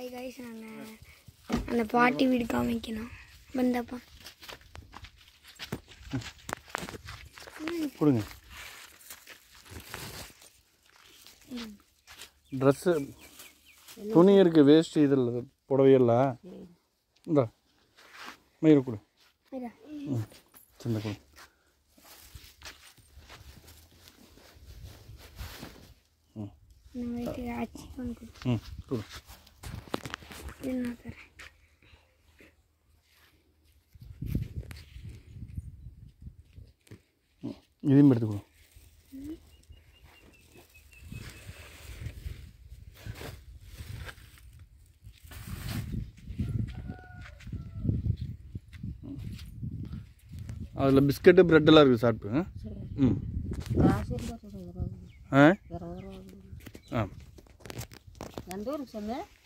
Hi guys நாங்கள் அந்த பாட்டி வீடு காமிக்கணும் வந்தப்பா கொடுங்க ட்ரெஸ்ஸு துணி இருக்கு வேஸ்ட் இதில் புடவையெல்லாம் இந்தா மயிறு கொடு இதா. ம் சின்ன கொடு நான் வீட்டுக்கு அச்சி கொண்டு கொடு. ம் கொடு இது நான் தரேன் இதையும் எடுத்து கொடு அதில் பிஸ்கட்டு ப்ரெட்டெல்லாம் இருக்குது சாப்பிட்டு ஆ? ம் காசு இருந்தால் சொல்லுங்க ஆ இருபது ரூபா ஆ எந்த ஊருக்கு சொன்னேன்